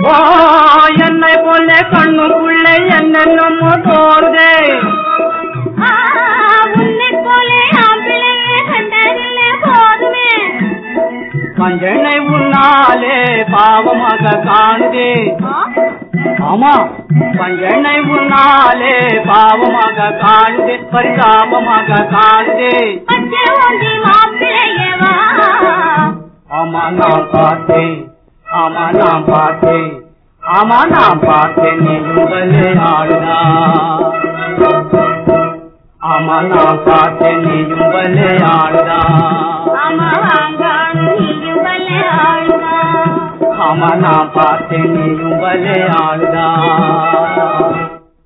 ஓ என்னை போல கண்ணுக்குள்ளே என்னென்னமோ தோறுதே ஆ, உன்னைப் போலே ஆம்பிளையே கண்டதில்லை போதுமே மஞ்சளை உன்னாலே பாவமாக காணுதே ஆ, ஆமா மஞ்சளை உன்னாலே பாவமாக காணுதே பரிதாபமாக காணுதே பச்சை ஓந்தி மாப்பிள்ளையே வா ஆமா நான் பார்த்தேன் ஆமா நான் பார்த்தேன் ஆமா நான் பார்த்தேன் நீ உங்களே ஆளுதா ஆமா நான் பார்த்தேன் நீ உங்களே ஆளுதா ஆமா வாங்கானு நீயும் வல்லே ஆளுதா ஆமா நான் பார்த்தேன் நீ உங்களே ஆளுதா